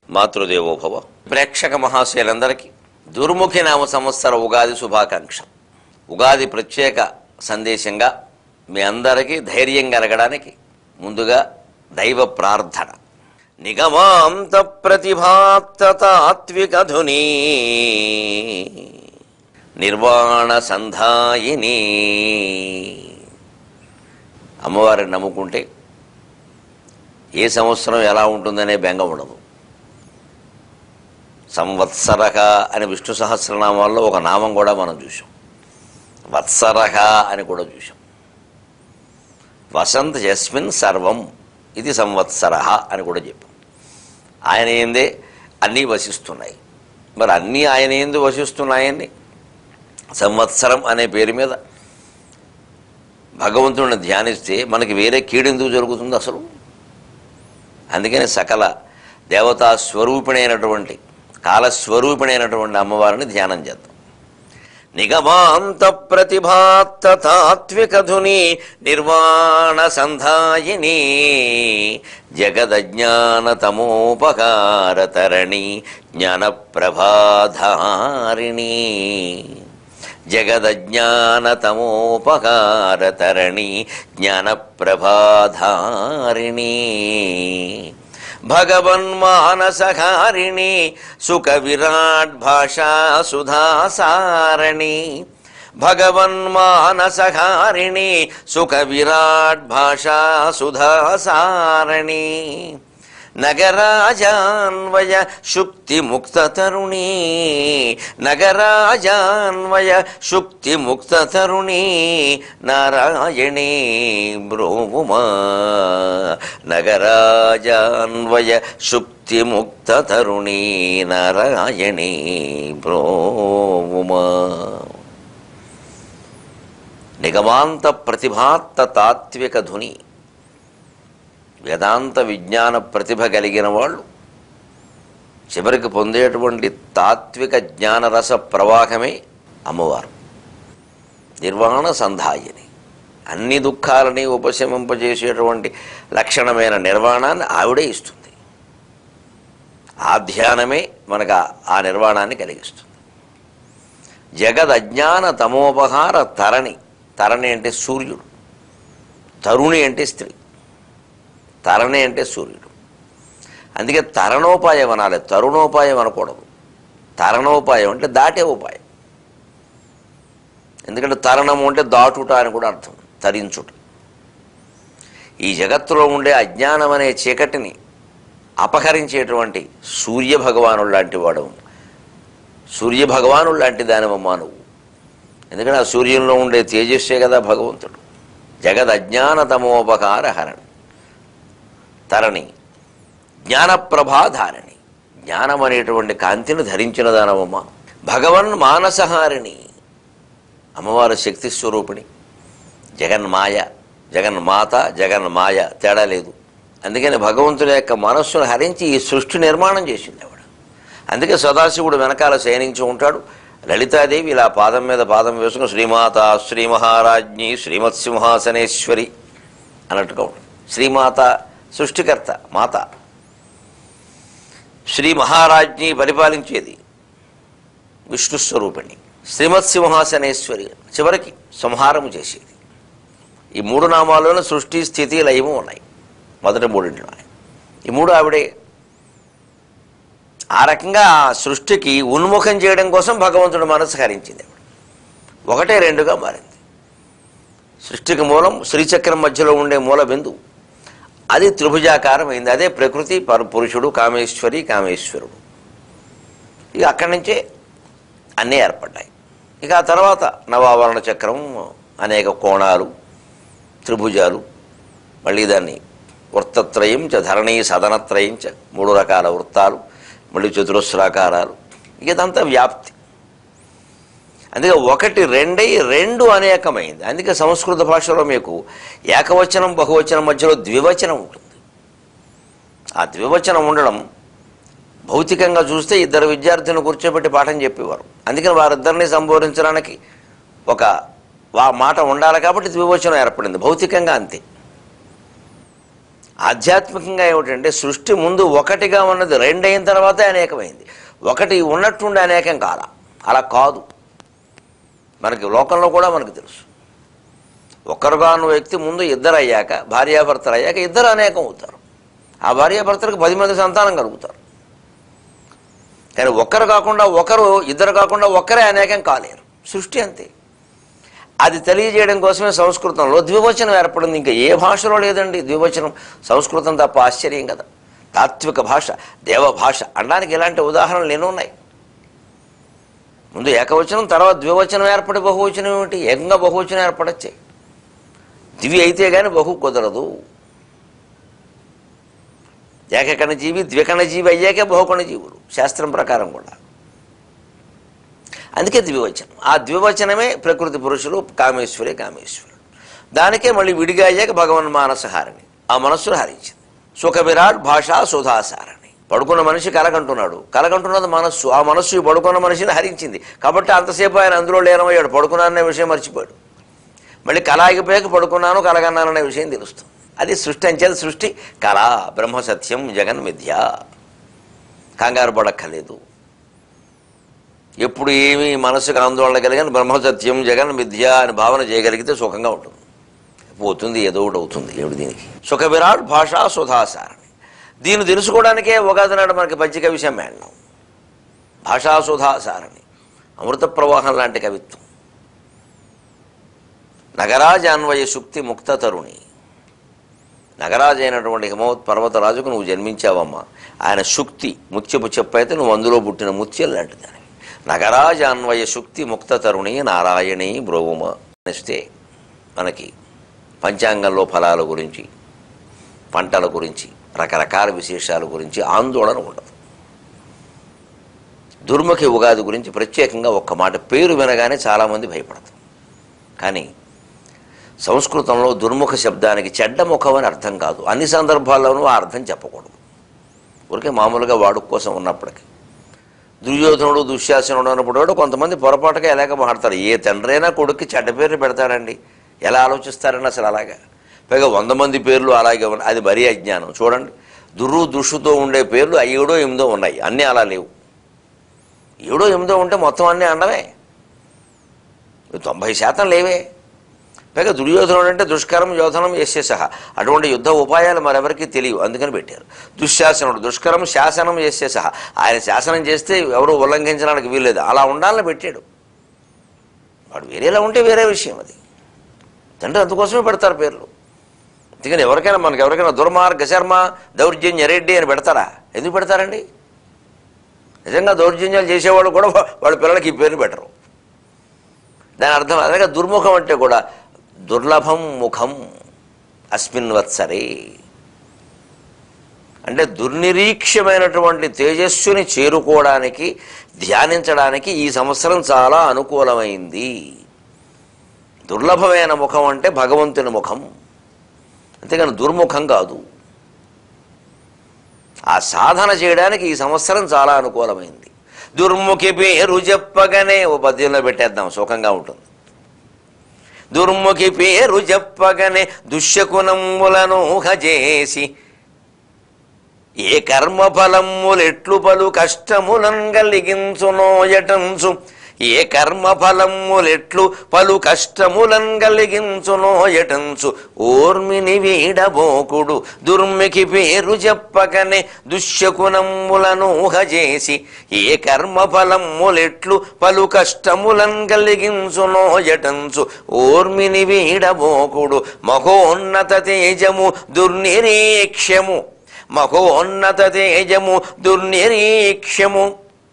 మాతృదేవోభవ ప్రేక్షక మహాశయులందరికీ దుర్ముఖి నామ సంవత్సర ఉగాది శుభాకాంక్ష ఉగాది ప్రత్యేక సందేశంగా మీ అందరికీ ధైర్యం కలగడానికి ముందుగా దైవ ప్రార్థన నిగమాంత ప్రతిభాత్తాత్విక ధుని నిర్వాణ సంధాయిని అమ్మవారిని నమ్ముకుంటే ఏ సంవత్సరం ఎలా ఉంటుందనే బెంగ ఉండదు సంవత్సరక అని విష్ణు సహస్రనామాల్లో ఒక నామం కూడా మనం చూసాం వత్సరక అని కూడా చూసాం వసంత యస్మిన్ సర్వం ఇది సంవత్సర అని కూడా చెప్పాం ఆయన ఏందే అన్నీ వసిస్తున్నాయి మరి అన్నీ ఆయన ఏంది వసిస్తున్నాయని సంవత్సరం అనే పేరు మీద భగవంతుడిని ధ్యానిస్తే మనకి వేరే కీడెందుకు జరుగుతుంది అసలు అందుకని సకల దేవతా స్వరూపిణైనటువంటి కాలస్వరూపిణైనటువంటి అమ్మవారిని ధ్యానం చేద్దాం నిగమాంత ప్రతిభాత్తాత్విక ధుని నిర్వాణ సంధాయిని జగదజ్ఞానతమోపకారతరణి జ్ఞానప్రభాధారిణి జగదజ్ఞానతమోపకారతరణి జ్ఞానప్రభాధారిణి భగవన్మానసహారిణి సుఖ విరాట్ భాషా సుధాసారణి భగవన్మానసహారిణి సుఖ విరాట్ భాషా సుధాసారణి నగరాజాన్వయ శుక్తి ముక్త తరుణీ నగరాజాన్వయ శుక్తి ముక్త తరుణీ నారాయణీ బ్రోవుమా నగరాజాన్వయ శుక్తి ముక్త తరుణీ నారాయణీ బ్రోవుమా నిగమాంత ప్రతిభాత్త తాత్విక ధుని వేదాంత విజ్ఞాన ప్రతిభ కలిగిన వాళ్ళు చివరికి పొందేటువంటి తాత్విక జ్ఞానరస ప్రవాహమే అమ్మవారు నిర్వాణ సంధాయిని అన్ని దుఃఖాలని ఉపశమింపజేసేటువంటి లక్షణమైన నిర్వాణాన్ని ఆవిడే ఇస్తుంది ఆ ధ్యానమే మనకు ఆ- ఆ నిర్వాణాన్ని కలిగిస్తుంది జగద్ అజ్ఞాన తమోపహార తరణి తరణి అంటే సూర్యుడు తరుణి అంటే స్త్రీ తరణి అంటే సూర్యుడు అందుకే తరణోపాయం అనాలి తరుణోపాయం అనకూడదు తరణోపాయం అంటే దాటే ఉపాయం ఎందుకంటే తరణము అంటే దాటుట అని కూడా అర్థం తరించుట ఈ జగత్తులో ఉండే అజ్ఞానం అనే చీకటిని అపహరించేటువంటి సూర్య భగవానుడు లాంటి వాడు సూర్య భగవానుడు లాంటి దానివమ్మా నువ్వు ఎందుకంటే ఆ సూర్యంలో ఉండే తేజస్సే కదా భగవంతుడు జగద్ అజ్ఞానతమోపకార హరణి తరణి జ్ఞానప్రభాధారిణి జ్ఞానం అనేటువంటి కాంతిని ధరించిన దానవమ్మ భగవన్ మానసహారిణి అమ్మవారు శక్తి స్వరూపిణి జగన్మాయ జగన్మాత జగన్మాయ తేడా లేదు అందుకని భగవంతుడి యొక్క మనస్సును హరించి ఈ సృష్టి నిర్మాణం చేసింది ఆవిడ అందుకే సదాశివుడు వెనకాల శయనించి ఉంటాడు లలితాదేవి ఇలా పాదం మీద పాదం వేసుకుని శ్రీమాత శ్రీ మహారాజ్ఞి శ్రీమత్సింహాసనేశ్వరి అన్నట్టుగా ఉంటుంది శ్రీమాత సృష్టికర్త మాత శ్రీ మహారాజ్ఞి పరిపాలించేది విష్ణు స్వరూపిణి శ్రీమత్సింహాసనేశ్వరి చివరికి సంహారము చేసేది ఈ మూడు నామాల్లోనే సృష్టి స్థితి లయము ఉన్నాయి మొదటి మూడింటిలో ఈ మూడు ఆవిడే ఆ రకంగా ఆ సృష్టికి ఉన్ముఖం చేయడం కోసం భగవంతుడు మనసు హరించింది ఆవిడ ఒకటే రెండుగా మారింది సృష్టికి మూలం శ్రీచక్రం మధ్యలో ఉండే మూల బిందువు అది త్రిభుజాకారం అయింది అదే ప్రకృతి పర పురుషుడు కామేశ్వరి కామేశ్వరుడు ఇక అక్కడి నుంచే అన్నీ ఏర్పడ్డాయి ఇక ఆ తర్వాత నవావరణ చక్రం అనేక కోణాలు త్రిభుజాలు మళ్ళీ దాన్ని వృత్తత్రయం చ ధరణీ సదనత్రయం చ మూడు రకాల వృత్తాలు మళ్ళీ చతురస్రాకారాలు ఇక ఇదంతా వ్యాప్తి అందుకే ఒకటి రెండై రెండు అనేకమైంది అందుకే సంస్కృత భాషలో మీకు ఏకవచనం బహువచనం మధ్యలో ద్వివచనం ఉంటుంది ఆ ద్వివచనం ఉండడం భౌతికంగా చూస్తే ఇద్దరు విద్యార్థులను కూర్చోబెట్టి పాఠం చెప్పేవారు అందుకని వారిద్దరిని సంబోధించడానికి ఒక వా మాట ఉండాలి కాబట్టి ద్వివచనం ఏర్పడింది భౌతికంగా అంతే ఆధ్యాత్మికంగా ఏమిటంటే సృష్టి ముందు ఒకటిగా ఉన్నది రెండైన తర్వాతే అనేకమైంది ఒకటి ఉన్నట్టుండి అనేకం కాల అలా కాదు మనకి లోకంలో కూడా మనకు తెలుసు ఒక్కరుగాను వ్యక్తి ముందు ఇద్దరు అయ్యాక భార్యాభర్తలు అయ్యాక ఇద్దరు అనేకం అవుతారు ఆ భార్యాభర్తలకు పది మంది సంతానం కలుగుతారు కానీ ఒక్కరు కాకుండా ఒకరు ఇద్దరు కాకుండా ఒక్కరే అనేకం కాలేరు సృష్టి అంతే అది తెలియజేయడం కోసమే సంస్కృతంలో ద్వివచనం ఏర్పడింది ఇంకా ఏ భాషలో లేదండి ద్వివచనం సంస్కృతం తప్ప ఆశ్చర్యం కదా తాత్విక భాష దేవ భాష అనడానికి ఇలాంటి ఉదాహరణలు ఎన్నో ఉన్నాయి ముందు ఏకవచనం తర్వాత ద్వివచనం ఏర్పడి బహువచనం ఏమిటి ఏకంగా బహువచనం ఏర్పడచ్చే దివి అయితే కానీ బహు కుదరదు ఏకకణ జీవి ద్వికణ జీవి అయ్యాకే బహుకణ జీవులు శాస్త్రం ప్రకారం కూడా అందుకే ద్వివచనం ఆ ద్వివచనమే ప్రకృతి పురుషులు కామేశ్వరి కామేశ్వరుడు దానికే మళ్ళీ విడిగా అయ్యాక భగవన్ మానసహారిణి ఆ మనస్సును హరించింది సుఖ విరాట్ భాషా సుధాసారణి పడుకున్న మనిషి కలగంటున్నాడు కలగంటున్నది మనస్సు ఆ మనస్సు ఈ పడుకున్న మనిషిని హరించింది కాబట్టి అంతసేపు ఆయన అందులో లేనమయ్యాడు పడుకున్నాననే విషయం మర్చిపోయాడు మళ్ళీ కళ ఆగిపోయాక పడుకున్నాను కలగన్నాననే విషయం తెలుస్తుంది అది సృష్టి అంచేది సృష్టి కళ బ్రహ్మ సత్యం జగన్ మిథ్య కంగారు పడక్కర్లేదు ఎప్పుడు ఏమీ మనసుకు ఆందోళన కలిగిన బ్రహ్మసత్యం జగన్ మిథ్య అని భావన చేయగలిగితే సుఖంగా ఉంటుంది పోతుంది ఏదో ఒకటి అవుతుంది ఏమిటి దీనికి సుఖ విరాట్ భాషా సుధాసారణి దీన్ని తెలుసుకోవడానికే ఉగాది నాడు మనకి పచ్చిక విషయం మేడం భాషా సుధాసారణి అమృత ప్రవాహం లాంటి కవిత్వం నగరాజాన్వయ శుక్తి ముక్త తరుణి నగరాజు అయినటువంటి హిమవత్ పర్వతరాజుకు నువ్వు జన్మించావమ్మా ఆయన శుక్తి ముత్యపు చెప్పైతే నువ్వు అందులో పుట్టిన ముత్యం లాంటిదని నగరాజాన్వయ శుక్తి ముక్త తరుణి నారాయణి బ్రోవుమ అనేస్తే మనకి పంచాంగంలో ఫలాల గురించి పంటల గురించి రకరకాల విశేషాల గురించి ఆందోళన ఉండదు దుర్ముఖి ఉగాది గురించి ప్రత్యేకంగా ఒక్క మాట పేరు వినగానే చాలామంది భయపడతారు కానీ సంస్కృతంలో దుర్ముఖ శబ్దానికి చెడ్డ ముఖం అని అర్థం కాదు అన్ని సందర్భాల్లోనూ ఆ అర్థం చెప్పకూడదు ఊరికే మామూలుగా వాడుక కోసం ఉన్నప్పటికీ దుర్యోధనుడు దుశ్శాసనుడు అన్నప్పుడు కూడా కొంతమంది పొరపాటుగా ఎలాగ మాడతారు ఏ తండ్రైనా కొడుక్కి చెడ్డ పేరు పెడతాడండి ఎలా ఆలోచిస్తారని అసలు అలాగా పైగా వంద మంది పేర్లు అలాగే ఉన్నాయి అది మరీ అజ్ఞానం చూడండి దుర్రు దుషుతో ఉండే పేర్లు ఏడో ఎనిమిదో ఉన్నాయి అన్నీ అలా లేవు ఏడో ఎనిమిదో ఉంటే మొత్తం అన్నీ అండమే తొంభై శాతం లేవే పైగా దుర్యోధనుడు అంటే దుష్కరం యోధనం యస్య సహ అటువంటి యుద్ధ ఉపాయాలు మరెవరికి తెలియవు అందుకని పెట్టారు దుశ్శాసనుడు దుష్కరం శాసనం యస్య సహ ఆయన శాసనం చేస్తే ఎవరు ఉల్లంఘించడానికి వీల్లేదు అలా ఉండాలని పెట్టాడు వాడు వేరేలా ఉంటే వేరే విషయం అది తండ్రి అందుకోసమే పెడతారు పేర్లు అందుకని ఎవరికైనా మనకి ఎవరికైనా దుర్మార్గ శర్మ దౌర్జన్య రెడ్డి అని పెడతారా ఎందుకు పెడతారండి నిజంగా దౌర్జన్యాలు చేసేవాళ్ళు కూడా వాళ్ళ పిల్లలకి ఈ పేరు పెట్టరు దాని అర్థం అలాగే దుర్ముఖం అంటే కూడా దుర్లభం ముఖం అస్మిన్ వత్సరే అంటే దుర్నిరీక్ష్యమైనటువంటి తేజస్సుని చేరుకోవడానికి ధ్యానించడానికి ఈ సంవత్సరం చాలా అనుకూలమైంది దుర్లభమైన ముఖం అంటే భగవంతుని ముఖం అంతేగాని దుర్ముఖం కాదు ఆ సాధన చేయడానికి ఈ సంవత్సరం చాలా అనుకూలమైంది దుర్ముఖి పేరు చెప్పగానే ఓ పద్యంలో పెట్టేద్దాం సుఖంగా ఉంటుంది దుర్ముఖి పేరు చెప్పగనే దుశ్శకునములను హజేసి ఏ కర్మఫలములెట్లు పలు కష్టములను కలిగించునోయటంచు ఏ కర్మఫలములెట్లు పలు కష్టములను కలిగించునోయటంచు ఓర్మిని వీడబోకుడు దుర్మికి పేరు చెప్పకనే దుశ్శకునములను ఊహజేసి ఏ కర్మఫలములెట్లు పలు కష్టములను కలిగించునోయటంచు ఓర్మిని వీడబోకుడు మహోన్నత తేజము దుర్నిరీక్ష్యము మహోన్నత తేజము దుర్నిరీక్ష్యము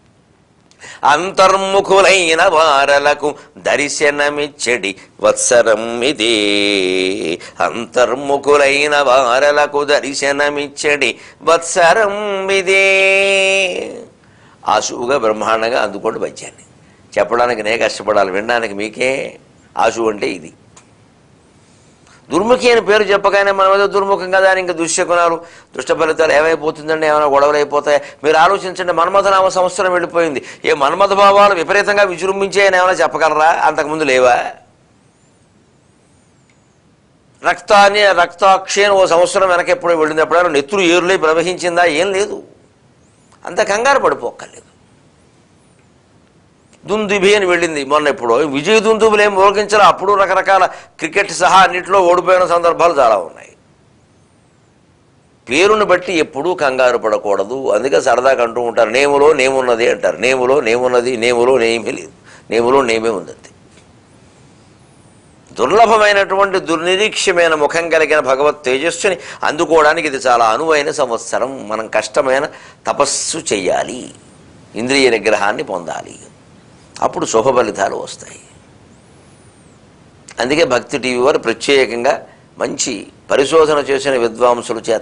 అంతర్ముఖులైన వారలకు దర్శనమిచ్చడి వత్సరం ఇదే అంతర్ముఖులైన వారలకు దర్శనమిచ్చడి వత్సరం ఇదే ఆశువుగా బ్రహ్మాండంగా అందుకోండి పద్యాన్ని చెప్పడానికి నే కష్టపడాలి వినడానికి మీకే ఆశు అంటే ఇది దుర్ముఖి అని పేరు చెప్పగానే మనం ఏదో దుర్ముఖం కదా అని ఇంకా దుశ్శకునాలు దుష్ట ఫలితాలు ఏమైపోతుందండి ఏమైనా గొడవలు అయిపోతాయి మీరు ఆలోచించండి మన్మథనామ సంవత్సరం వెళ్ళిపోయింది ఏ మన్మథ భావాలు విపరీతంగా విజృంభించాయని ఏమైనా చెప్పగలరా అంతకుముందు లేవా రక్తాన్ని రక్తాక్షేణ ఓ సంవత్సరం వెనక ఎప్పుడు వెళ్ళింది ఎప్పుడైనా నెత్తురు ఏరులై ప్రవహించిందా ఏం లేదు అంత కంగారు పడిపోక్కర్లేదు దుందుబి అని వెళ్ళింది మొన్న ఎప్పుడో విజయ దుందుబులు ఏం మోగించారో అప్పుడు రకరకాల క్రికెట్ సహా అన్నింటిలో ఓడిపోయిన సందర్భాలు చాలా ఉన్నాయి పేరును బట్టి ఎప్పుడూ కంగారు పడకూడదు అందుకే సరదాగా అంటూ ఉంటారు నేములో నేమున్నది అంటారు నేములో నేమున్నది నేములో నేమీ లేదు నేములో నేమే ఉంది అంతే దుర్లభమైనటువంటి దుర్నిరీక్ష్యమైన ముఖం కలిగిన భగవత్ తేజస్సుని అందుకోవడానికి ఇది చాలా అనువైన సంవత్సరం మనం కష్టమైన తపస్సు చెయ్యాలి ఇంద్రియ నిగ్రహాన్ని పొందాలి అప్పుడు శుభ ఫలితాలు వస్తాయి అందుకే భక్తి టీవీ వారు ప్రత్యేకంగా మంచి పరిశోధన చేసిన విద్వాంసుల చేత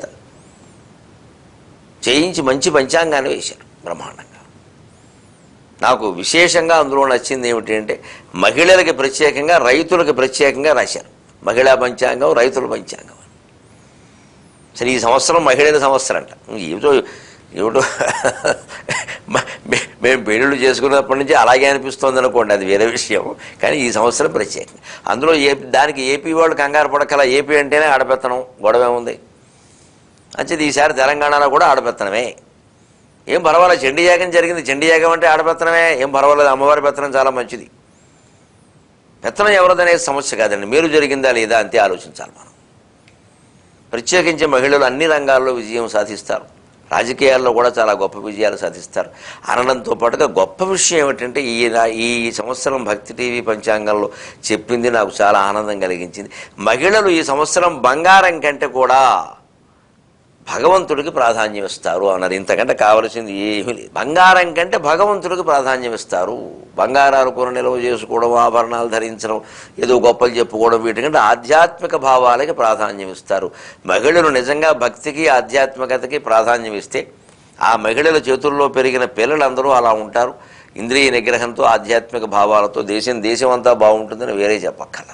చేయించి మంచి పంచాంగాన్ని వేశారు బ్రహ్మాండంగా నాకు విశేషంగా అందులో నచ్చింది ఏమిటి అంటే మహిళలకి ప్రత్యేకంగా రైతులకి ప్రత్యేకంగా రాశారు మహిళా పంచాంగం రైతుల పంచాంగం అని. సరే ఈ సంవత్సరం మహిళల సంవత్సరం అంట ఏమిటో ఏమిటో మ- మే- మేము పెళ్ళిళ్ళు చేసుకున్నప్పటి నుంచి అలాగే అనిపిస్తుంది అనుకోండి అది వేరే విషయం కానీ ఈ సంవత్సరం ప్రత్యేకంగా అందులో ఏ దానికి ఏపీ వాళ్ళు కంగారు పడకల ఏపీ అంటేనే ఆడపెత్తనం గొడవ ఉంది అంచేది ఈసారి తెలంగాణలో కూడా ఆడపెత్తనమే ఏం పర్వాలేదు చండీ యాగం జరిగింది చండీ యాగం అంటే ఆడపెత్తనమే ఏం పర్వాలేదు అమ్మవారి పెత్తనం చాలా మంచిది పెత్తనం ఎవరిదనేది సమస్య కాదండి మేలు జరిగిందా లేదా అంతే ఆలోచించాలి మనం ప్రత్యేకించి మహిళలు అన్ని రంగాల్లో విజయం సాధిస్తారు రాజకీయాల్లో కూడా చాలా గొప్ప విజయాలు సాధిస్తారు అనడంతో పాటుగా గొప్ప విషయం ఏమిటంటే ఈ రా- ఈ సంవత్సరం భక్తి టీవీ పంచాంగంలో చెప్పింది నాకు చాలా ఆనందం కలిగించింది మహిళలు ఈ సంవత్సరం బంగారం కంటే కూడా భగవంతుడికి ప్రాధాన్యం ఇస్తారు అన్నారు ఇంతకంటే కావలసింది ఏమీ లేదు బంగారం కంటే భగవంతుడికి ప్రాధాన్యం ఇస్తారు బంగారాలు కూర నిల్వ చేసుకోవడం ఆభరణాలు ధరించడం ఏదో గొప్పలు చెప్పుకోవడం వీటికంటే ఆధ్యాత్మిక భావాలకి ప్రాధాన్యం ఇస్తారు మహిళలు నిజంగా భక్తికి ఆధ్యాత్మికతకి ప్రాధాన్యం ఇస్తే ఆ మహిళల చేతుల్లో పెరిగిన పిల్లలందరూ అలా ఉంటారు ఇంద్రియ నిగ్రహంతో ఆధ్యాత్మిక భావాలతో దేశం దేశం అంతా బాగుంటుందని వేరే చెప్పక్కల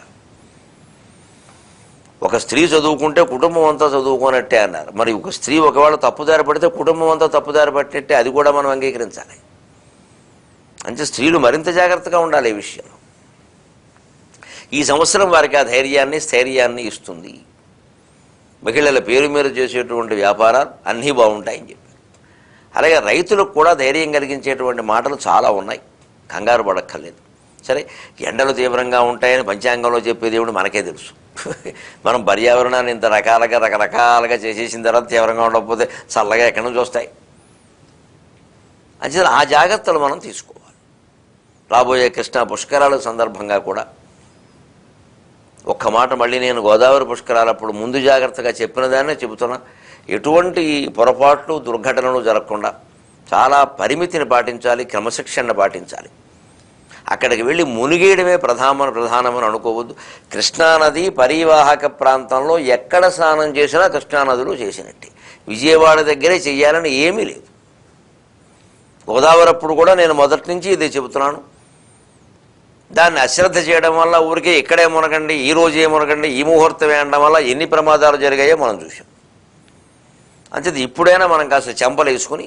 ఒక స్త్రీ చదువుకుంటే కుటుంబం అంతా చదువుకోనట్టే అన్నారు మరి ఒక స్త్రీ ఒకవేళ తప్పుదారి పడితే కుటుంబం అంతా తప్పుదారి పట్టినట్టే అది కూడా మనం అంగీకరించాలి అంటే స్త్రీలు మరింత జాగ్రత్తగా ఉండాలి ఈ విషయంలో ఈ సంవత్సరం వారికి ఆ ధైర్యాన్ని స్థైర్యాన్ని ఇస్తుంది మహిళల పేరు మీద చేసేటువంటి వ్యాపారాలు అన్నీ బాగుంటాయని చెప్పారు అలాగే రైతులకు కూడా ధైర్యం కలిగించేటువంటి మాటలు చాలా ఉన్నాయి కంగారు పడక్కర్లేదు సరే ఎండలు తీవ్రంగా ఉంటాయని పంచాంగంలో చెప్పే దేవుడు మనకే తెలుసు మనం పర్యావరణాన్ని ఇంత రకాలుగా రకరకాలుగా చేసేసిన తర్వాత తీవ్రంగా ఉండకపోతే చల్లగా ఎక్కడి నుంచి వస్తాయి అంచేత ఆ జాగ్రత్తలు మనం తీసుకోవాలి రాబోయే కృష్ణా పుష్కరాల సందర్భంగా కూడా ఒక్క మాట మళ్ళీ నేను గోదావరి పుష్కరాలప్పుడు ముందు జాగ్రత్తగా చెప్పిన దాన్నే చెబుతున్నా ఎటువంటి పొరపాట్లు దుర్ఘటనలు జరగకుండా చాలా పరిమితిని పాటించాలి క్రమశిక్షణ పాటించాలి అక్కడికి వెళ్ళి మునిగేయడమే ప్రధాన ప్రధానమని అనుకోవద్దు కృష్ణానది పరివాహక ప్రాంతంలో ఎక్కడ స్నానం చేసినా కృష్ణానదిలో చేసినట్టే విజయవాడ దగ్గరే చెయ్యాలని ఏమీ లేదు గోదావరి అప్పుడు కూడా నేను మొదటి నుంచి ఇదే చెబుతున్నాను దాన్ని అశ్రద్ధ చేయడం వల్ల ఊరికే ఇక్కడే మునగండి ఈ రోజే మునగండి ఈ ముహూర్తమే అనడం వల్ల ఎన్ని ప్రమాదాలు జరిగాయో మనం చూసాం అంచేది ఇప్పుడైనా మనం కాస్త చెంపలు వేసుకుని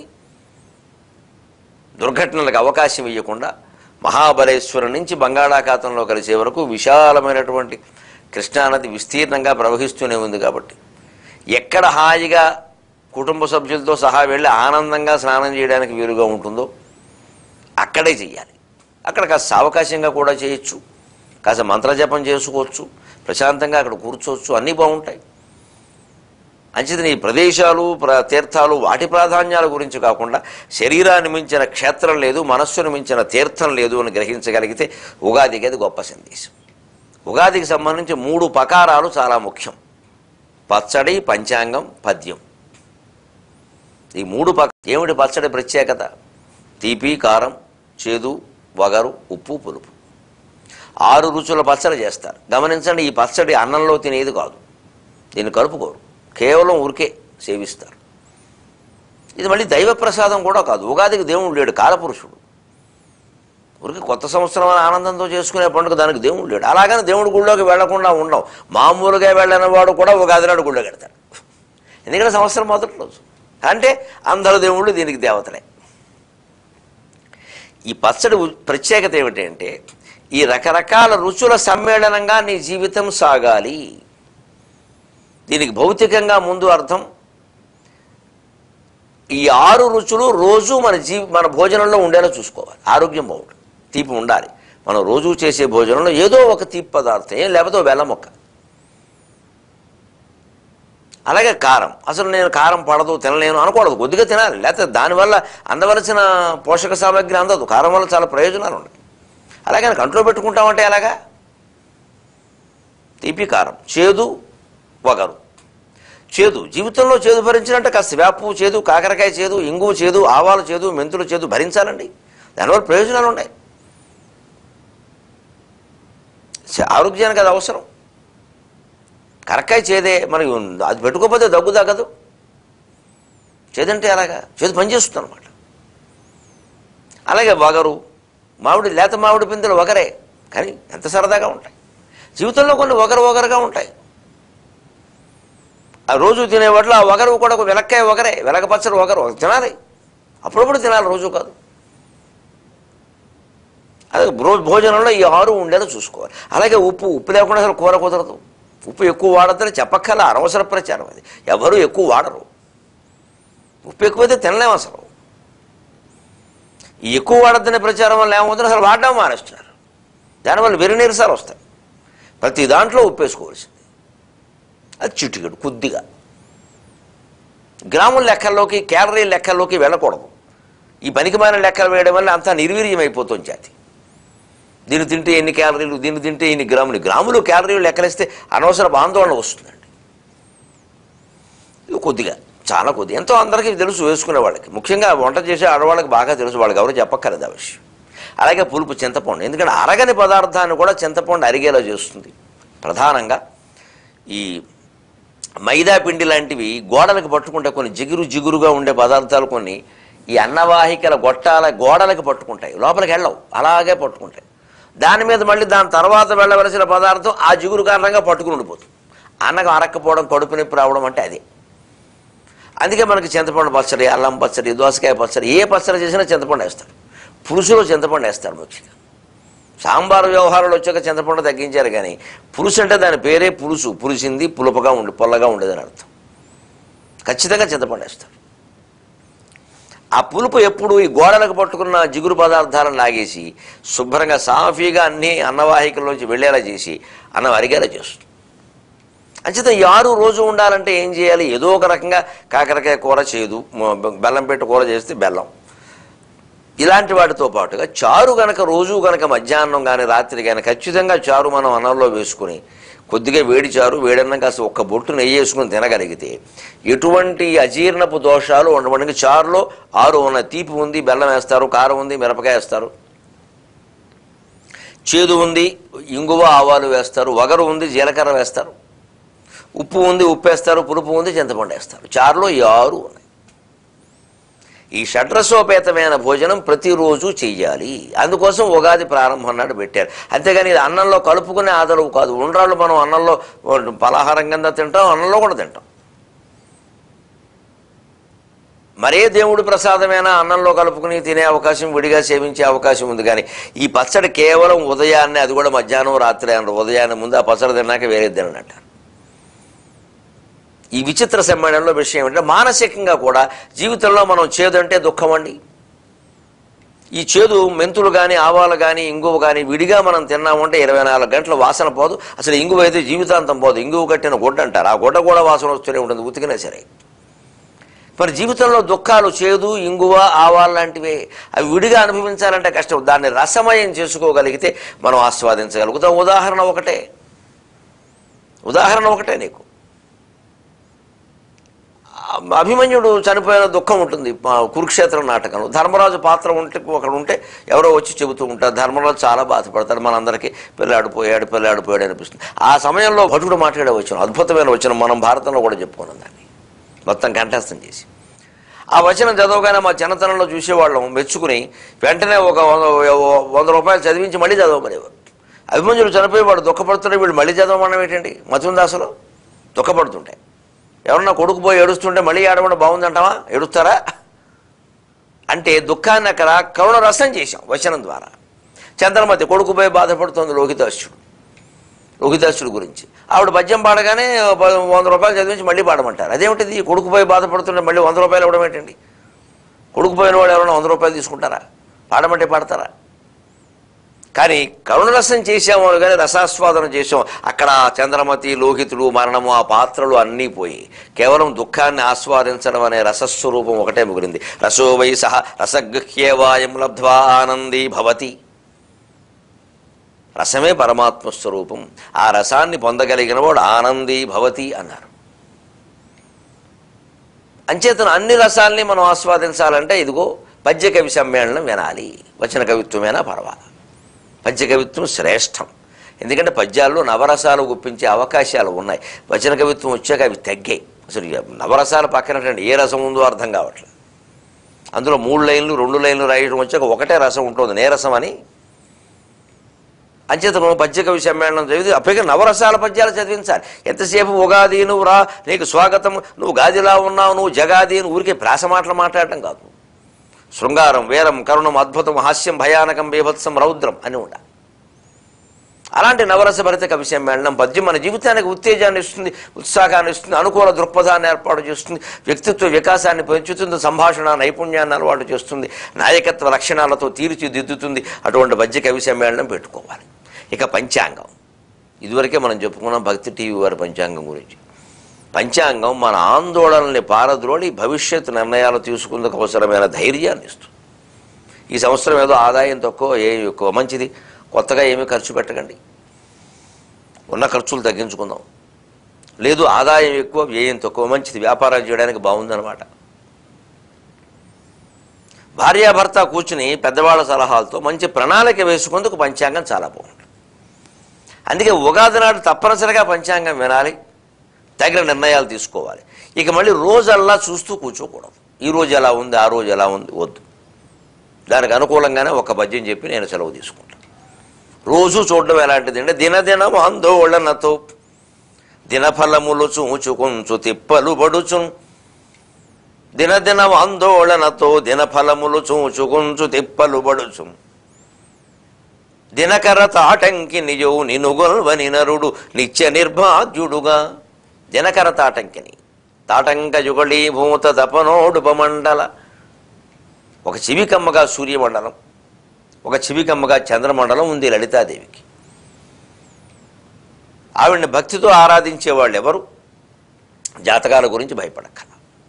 దుర్ఘటనలకు అవకాశం ఇవ్వకుండా మహాబలేశ్వరం నుంచి బంగాళాఖాతంలో కలిసే వరకు విశాలమైనటువంటి కృష్ణానది విస్తీర్ణంగా ప్రవహిస్తూనే ఉంది కాబట్టి ఎక్కడ హాయిగా కుటుంబ సభ్యులతో సహా వెళ్ళి ఆనందంగా స్నానం చేయడానికి వీలుగా ఉంటుందో అక్కడే చెయ్యాలి అక్కడ కాస్త సావకాశంగా కూడా చేయొచ్చు కాస్త మంత్రజపం చేసుకోవచ్చు ప్రశాంతంగా అక్కడ కూర్చోవచ్చు అన్నీ బాగుంటాయి అంచేతని ఈ ప్రదేశాలు ప్ర తీర్థాలు వాటి ప్రాధాన్యాల గురించి కాకుండా శరీరాన్ని మించిన క్షేత్రం లేదు మనస్సును మించిన తీర్థం లేదు అని గ్రహించగలిగితే ఉగాదికి అది గొప్ప సందేశం ఉగాదికి సంబంధించి మూడు పకారాలు చాలా ముఖ్యం పచ్చడి పంచాంగం పద్యం ఈ మూడు పక ఏమిటి పచ్చడి ప్రత్యేకత తీపి కారం చేదు వగరు ఉప్పు పులుపు ఆరు రుచుల పచ్చడి చేస్తారు గమనించండి ఈ పచ్చడి అన్నంలో తినేది కాదు దీన్ని కలుపుకోరు కేవలం ఉరికే సేవిస్తారు ఇది మళ్ళీ దైవ ప్రసాదం కూడా కాదు ఉగాదికి దేవుడు లేడు కాలపురుషుడు ఊరికి కొత్త సంవత్సరం అని ఆనందంతో చేసుకునే పండుగ దానికి దేవుడు లేడు అలాగని దేవుడి గుళ్ళోకి వెళ్లకుండా ఉండవు మామూలుగా వెళ్ళని వాడు కూడా ఉగాది నాడు గుళ్ళోకి వెళ్తాడు ఎందుకంటే సంవత్సరం మొదటి రోజు అంటే అందరు దేవుళ్ళు దీనికి దేవతలే ఈ పచ్చడి ఉ- ప్రత్యేకత ఏమిటంటే ఈ రకరకాల రుచుల సమ్మేళనంగా నీ జీవితం సాగాలి దీనికి భౌతికంగా ముందు అర్థం ఈ ఆరు రుచులు రోజు మన జీ మన భోజనంలో ఉండేలా చూసుకోవాలి ఆరోగ్యం బాగుంటుంది తీపి ఉండాలి మనం రోజు చేసే భోజనంలో ఏదో ఒక తీపి పదార్థం ఏం లేకపోతే ఓ బెల్లం మొక్క అలాగే కారం అసలు నేను కారం పడదు తినలేను అనకూడదు కొద్దిగా తినాలి లేకపోతే దానివల్ల అందవలసిన పోషక సామగ్రి అందదు కారం వల్ల చాలా ప్రయోజనాలు ఉన్నాయి అలాగే కంట్లో పెట్టుకుంటామంటే ఎలాగా తీపి కారం చేదు వగరు చేదు జీవితంలో చేదు భరించాలంటే కాస్త వేపు చేదు కాకరకాయ చేదు ఇంగువ చేదు ఆవాలు చేదు మెంతులు చేదు భరించాలండి దానివల్ల ప్రయోజనాలు ఉన్నాయి చ- ఆరోగ్యానికి అది అవసరం కరక్కాయ చేదే మనకి ఉంది. అది పెట్టుకోకపోతే దగ్గు తగ్గదు చేదంటే అలాగా చేదు పనిచేస్తుంది అనమాట అలాగే వగరు మామిడి లేత మామిడి పిందెలు వగరే కానీ ఎంత సరదాగా ఉంటాయి జీవితంలో కొన్ని వగరు వగరుగా ఉంటాయి ఆ రోజు తినే వాటిలో ఆ వగరు కూడా ఒక వెలక్కాయ వగరే వెలగ పచ్చడి వగరు తినాలి అప్పుడప్పుడు తినాలి రోజు కాదు అదే రోజు భోజనంలో ఈ ఆరు ఉండేలా చూసుకోవాలి అలాగే ఉప్పు ఉప్పు లేకుండా అసలు కూర కుదరదు ఉప్పు ఎక్కువ వాడద్దని చెప్పక్కల అనవసర ప్రచారం అది ఎవరు ఎక్కువ వాడరు ఉప్పు ఎక్కువైతే తినలేము అసలు ఈ ఎక్కువ వాడద్దనే ప్రచారం వల్ల ఏమవుతుంది అసలు వాడడం మానేస్తున్నారు దానివల్ల వెరినీరసాలు వస్తాయి ప్రతి దాంట్లో ఉప్పు వేసుకోవాల్సింది అది చిటికెడు కొద్దిగా గ్రాముల లెక్కల్లోకి క్యాలరీ లెక్కల్లోకి వెళ్ళకూడదు ఈ పనికిమాలిన లెక్కలు వేయడం వల్ల అంతా నిర్వీర్యం అయిపోతుంది జాతి దీన్ని తింటే ఎన్ని క్యాలరీలు దీన్ని తింటే ఎన్ని గ్రాములు గ్రాములు క్యాలరీలు లెక్కలేస్తే అనవసర ఆందోళన వస్తుందండి ఇది కొద్దిగా చాలా కొద్ది ఎంతో అందరికీ తెలుసు వేసుకునే వాళ్ళకి ముఖ్యంగా వంట చేసే ఆడవాళ్ళకి బాగా తెలుసు వాళ్ళకి ఎవరు చెప్పక్కర్లేదు ఆ విషయం అలాగే పులుపు చింతపండు ఎందుకంటే అరగని పదార్థాన్ని కూడా చింతపండు అరిగేలా చేస్తుంది ప్రధానంగా ఈ మైదా పిండి లాంటివి గోడలకు పట్టుకుంటే కొన్ని జిగురు జిగురుగా ఉండే పదార్థాలు కొన్ని ఈ అన్నవాహికల గొట్టాల గోడలకు పట్టుకుంటాయి లోపలికి వెళ్ళవు అలాగే పట్టుకుంటాయి దాని మీద మళ్ళీ దాని తర్వాత వెళ్ళవలసిన పదార్థం ఆ జిగురు కారణంగా పట్టుకుని ఉండిపోతుంది అన్నగా అరక్కపోవడం కడుపు నొప్పి రావడం అంటే అదే అందుకే మనకి చింతపండు పచ్చడి అల్లం పచ్చడి దోసకాయ పచ్చడి ఏ పచ్చడి చేసినా చింతపండు వేస్తారు పులుసులో చింతపండు వేస్తారు ముఖ్యంగా సాంబారు వ్యవహారాలు వచ్చాక చింతపండు తగ్గించారు కానీ పులుసు అంటే దాని పేరే పులుసు పులిసింది పులుపగా ఉండి పొల్లగా ఉండేదని అర్థం ఖచ్చితంగా చింతపండు వేస్తారు ఆ పులుపు ఎప్పుడు ఈ గోడలకు పట్టుకున్న జిగురు పదార్థాలను లాగేసి శుభ్రంగా సాఫీగా అన్ని అన్నవాహికల్లోంచి వెళ్ళేలా చేసి అన్నం అరిగేలా చేస్తుంది అంచేత ఈ ఆరు రోజు ఉండాలంటే ఏం చేయాలి ఏదో ఒక రకంగా కాకరకాయ కూర చేదు మ- బెల్లం పెట్టి కూర చేస్తే బెల్లం ఇలాంటి వాటితో పాటుగా చారు గనక రోజు గనక మధ్యాహ్నం కానీ రాత్రి కానీ ఖచ్చితంగా చారు మనం అన్నంలో వేసుకుని కొద్దిగా వేడి చారు వేడన్నం కాస్త ఒక్క బొట్టు నెయ్యి వేసుకుని తినగలిగితే ఎటువంటి అజీర్ణపు దోషాలు ఉండడానికి చారులో ఆరు ఉన్న తీపి ఉంది బెల్లం వేస్తారు కారం ఉంది మిరపకాయ వేస్తారు చేదు ఉంది ఇంగువ ఆవాలు వేస్తారు వగరు ఉంది జీలకర్ర వేస్తారు ఉప్పు ఉంది ఉప్పు వేస్తారు పులుపు ఉంది చింతపండు వేస్తారు చారులో ఈ ఆరు ఉన్నాయి ఈ షడ్రసోపేతమైన భోజనం ప్రతిరోజు చెయ్యాలి అందుకోసం ఉగాది ప్రారంభం నాడు పెట్టారు అంతేగాని ఇది అన్నంలో కలుపుకునే ఆదరవు కాదు ఉండ్రాళ్ళు మనం అన్నంలో పలహారం కింద తింటాం అన్నంలో కూడా తింటాం మరే దేవుడి ప్రసాదమైన అన్నంలో కలుపుకుని తినే అవకాశం విడిగా సేవించే అవకాశం ఉంది కానీ ఈ పచ్చడి కేవలం ఉదయాన్నే అది కూడా మధ్యాహ్నం రాత్రి అన్నారు ఉదయాన్నే ముందు ఆ పచ్చడి తిన్నాక వేరే తిననంటారు ఈ విచిత్ర సమ్మేళనంలో విషయం ఏంటంటే మానసికంగా కూడా జీవితంలో మనం చేదు అంటే దుఃఖం అండి ఈ చేదు మెంతులు కానీ ఆవాలు కానీ ఇంగువ కానీ విడిగా మనం తిన్నామంటే ఇరవై నాలుగు గంటల వాసన పోదు అసలు ఇంగువ అయితే జీవితాంతం పోదు ఇంగువ కట్టిన గుడ్డ అంటారు ఆ గుడ్డ కూడా వాసన వస్తూనే ఉంటుంది ఉతికినా సరే మరి జీవితంలో దుఃఖాలు చేదు ఇంగువ ఆవాలు లాంటివే అవి విడిగా అనుభవించాలంటే కష్టం దాన్ని రసమయం చేసుకోగలిగితే మనం ఆస్వాదించగలుగుతాం ఉదాహరణ ఒకటే ఉదాహరణ ఒకటే నీకు ఆ అభిమన్యుడు చనిపోయిన దుఃఖం ఉంటుంది ఆ కురుక్షేత్రం నాటకంలో ధర్మరాజు పాత్ర ఉంటే ఒకడు ఉంటే ఎవరో వచ్చి చెబుతూ ఉంటారు ధర్మరాజు చాలా బాధపడతాడు మనందరికీ పిల్లాడిపోయాడు పిల్లాడిపోయాడు అనిపిస్తుంది ఆ సమయంలో భటుడు మాట్లాడే వచ్చిన అద్భుతమైన వచనం మనం భారతంలో కూడా చెప్పుకున్నాం దాన్ని మొత్తం కంఠస్థం చేసి ఆ వచనం చదవగానే మా చిన్నతనంలో చూసేవాళ్ళం మెచ్చుకుని వెంటనే ఒక వంద వంద రూపాయలు చదివించి మళ్ళీ చదవమనేవారు అభిమన్యుడు చనిపోయి వాడు దుఃఖపడుతుంటే వీళ్ళు మళ్ళీ చదవమనం ఏంటండి మతుందాసులో దుఃఖపడుతుంటాయి ఎవరన్నా కొడుకు పోయి ఏడుస్తుంటే మళ్ళీ ఏడవడం బాగుందంటావా ఏడుస్తారా అంటే దుఃఖాన్ని అక్కడ కరుణ రసం చేశాం వచనం ద్వారా చంద్రమతి కొడుకు పోయి బాధపడుతోంది లోహితాశ్యుడు లోహిదాసుడి గురించి ఆవిడ పద్యం పాడగానే ప- వంద రూపాయలు చదివించి మళ్ళీ పాడమంటారు అదేమిటిది కొడుకు పోయి బాధపడుతుంటే మళ్ళీ వంద రూపాయలు ఇవ్వడం ఏంటండి కొడుకు పోయిన వాడు ఎవరైనా వంద రూపాయలు తీసుకుంటారా పాడమంటే పాడతారా కానీ కరుణరసం చేసాము కానీ రసాస్వాదనం చేసాం అక్కడ చంద్రమతి లోహితుడు మరణము ఆ పాత్రలు అన్నీ పోయి కేవలం దుఃఖాన్ని ఆస్వాదించడం అనే రసస్వరూపం ఒకటే మిగిలింది రసో వై సహ రసగృహ్యేవాయం లబ్ధ్వా ఆనందీ భవతి రసమే పరమాత్మ స్వరూపం ఆ రసాన్ని పొందగలిగిన వాడు ఆనందీ భవతి అన్నారు అంచేతను అన్ని రసాల్ని మనం ఆస్వాదించాలంటే ఇదిగో పద్య కవి సమ్మేళనం వినాలి వచన కవిత్వమైనా పర్వాలా పద్య కవిత్వం శ్రేష్టం ఎందుకంటే పద్యాల్లో నవరసాలు గుప్పించే అవకాశాలు ఉన్నాయి వచన కవిత్వం వచ్చాక అవి తగ్గాయి అసలు ఇక నవరసాలు పక్కన ఏ రసం ఉందో అర్థం కావట్లేదు అందులో మూడు లైన్లు రెండు లైన్లు రాయడం వచ్చాక ఒకటే రసం ఉంటుంది నీరసం అని అంచేతను పద్య కవి సమ్మేళనం చదివి అప్పటికే నవరసాల పద్యాలు చదివించాలి ఎంతసేపు ఉగాది నువ్వు రా నీకు స్వాగతం నువ్వు గాదిలా ఉన్నావు నువ్వు జగాది అని ఊరికే ప్రాస మాటలు మాట్లాడటం కాదు శృంగారం వీరం కరుణం అద్భుతం హాస్యం భయానకం బీభత్సం రౌద్రం అని ఉండాలి అలాంటి నవరస భరిత కవి సమ్మేళనం పద్యం మన జీవితానికి ఉత్తేజాన్ని ఇస్తుంది ఉత్సాహాన్ని ఇస్తుంది అనుకూల దృక్పథాన్ని ఏర్పాటు చేస్తుంది వ్యక్తిత్వ వికాసాన్ని పెంచుతుంది సంభాషణ నైపుణ్యాన్ని అలవాటు చేస్తుంది నాయకత్వ లక్షణాలతో తీర్చిదిద్దుతుంది అటువంటి పద్య కవి సమ్మేళనం పెట్టుకోవాలి ఇక పంచాంగం ఇదివరకే మనం చెప్పుకున్నాం భక్తి టీవీ వారి పంచాంగం గురించి పంచాంగం మన ఆందోళనల్ని పారద్రోడి భవిష్యత్ నిర్ణయాలు తీసుకుందుకు అవసరమైన ధైర్యాన్ని ఇస్తుంది ఈ సంవత్సరం ఏదో ఆదాయం తక్కువ ఏ ఎక్కువ మంచిది కొత్తగా ఏమీ ఖర్చు పెట్టకండి ఉన్న ఖర్చులు తగ్గించుకుందాం లేదు ఆదాయం ఎక్కువ వ్యయం తక్కువ మంచిది వ్యాపారం చేయడానికి బాగుందన్నమాట భార్యాభర్త కూర్చుని పెద్దవాళ్ళ సలహాలతో మంచి ప్రణాళిక వేసుకుందుకు పంచాంగం చాలా బాగుంటుంది అందుకే ఉగాది నాడు తప్పనిసరిగా పంచాంగం వినాలి తగిన నిర్ణయాలు తీసుకోవాలి ఇక మళ్ళీ రోజల్లా చూస్తూ కూర్చోకూడదు ఈ రోజు ఎలా ఉంది ఆ రోజు ఎలా ఉంది వద్దు దానికి అనుకూలంగానే ఒక పద్యం చెప్పి నేను సెలవు తీసుకుంటాను రోజు చూడడం ఎలాంటిది అంటే దినదినం ఆందోళనతో దినఫలములు చూచుకుంచు తిప్పలు పడుచు దినదినం ఆందోళనతో దినఫలములు చూచుకుంచు తిప్పలు పడుచు దినకర తాటంకి నిజో నినుగొల్వని నరుడు నిత్య నిర్భాగ్యుడుగా దినకర తాటంకిని తాటంక యుగళీభూత తపనోడుపమండల ఒక చివికమ్మగా సూర్యమండలం ఒక చివికమ్మగా చంద్రమండలం ఉంది లలితాదేవికి ఆవిడ్ని భక్తితో ఆరాధించే వాళ్ళు ఎవరు జాతకాల గురించి భయపడక్కల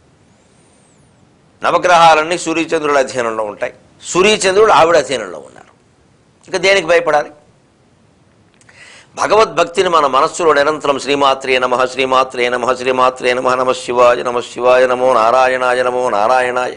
నవగ్రహాలన్నీ సూర్యచంద్రుల అధీనంలో ఉంటాయి సూర్యచంద్రుడు ఆవిడ అధీనంలో ఉన్నారు ఇక దేనికి భయపడాలి భగవద్భక్తిని మన మనస్సులో నిరంతరం శ్రీమాత్రే నమ శ్రీమాత్రే నమ శ్రీమాత్రే నమ నమ శివాయ నమ శివాయ నమో నారాయణాయ నమో నారాయణాయ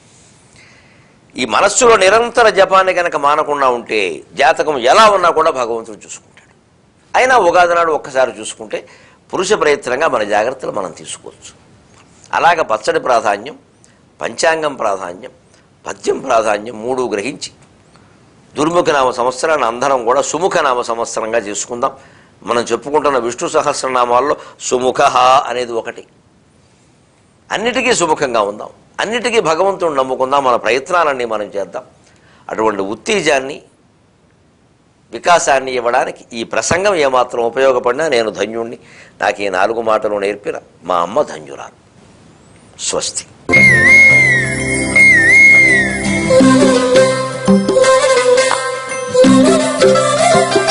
ఈ మనస్సులో నిరంతర జపాన్ని కనుక మానకుండా ఉంటే జాతకం ఎలా ఉన్నా కూడా భగవంతుడు చూసుకుంటాడు అయినా ఉగాది నాడు ఒక్కసారి చూసుకుంటే పురుష ప్రయత్నంగా మన జాగ్రత్తలు మనం తీసుకోవచ్చు అలాగ పచ్చడి ప్రాధాన్యం పంచాంగం ప్రాధాన్యం పద్యం ప్రాధాన్యం మూడు గ్రహించి దుర్ముఖనామ సంవత్సరాన్ని అందరం కూడా సుముఖనామ సంవత్సరంగా చేసుకుందాం మనం చెప్పుకుంటున్న విష్ణు సహస్రనామాల్లో సుముఖ అనేది ఒకటి అన్నిటికీ సుముఖంగా ఉందాం అన్నిటికీ భగవంతుడు నమ్ముకుందాం మన ప్రయత్నాలన్నీ మనం చేద్దాం అటువంటి ఉత్తేజాన్ని వికాసాన్ని ఇవ్వడానికి ఈ ప్రసంగం ఏమాత్రం ఉపయోగపడినా నేను ధన్యుణ్ణి నాకు ఈ నాలుగు మాటలు నేర్పిన మా అమ్మ ధన్యురాలు స్వస్తి Thank you.